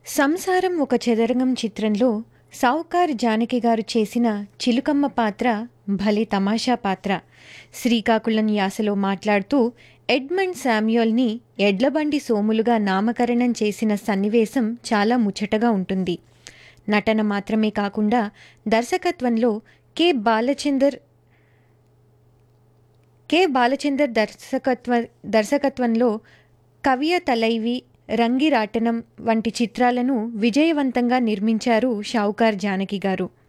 సంసారం ఒక చదరంగం చిత్రంలో సావుకారు జానకి గారు చేసిన చిలుకమ్మ పాత్ర భలే తమాషా పాత్ర శ్రీకాకుళం యాసలో మాట్లాడుతూ ఎడ్మండ్ శామ్యుయల్ని ఎడ్లబండి సోములుగా నామకరణం చేసిన సన్నివేశం చాలా ముచ్చటగా ఉంటుంది నటన మాత్రమే కాకుండా దర్శకత్వంలో కె బాలచందర్ కె బాలచందర్ దర్శకత్వ దర్శకత్వంలో కవియ తలైవి రంగిరాటనం వంటి చిత్రాలను విజయవంతంగా నిర్మించారు షావుకార్ జానకి గారు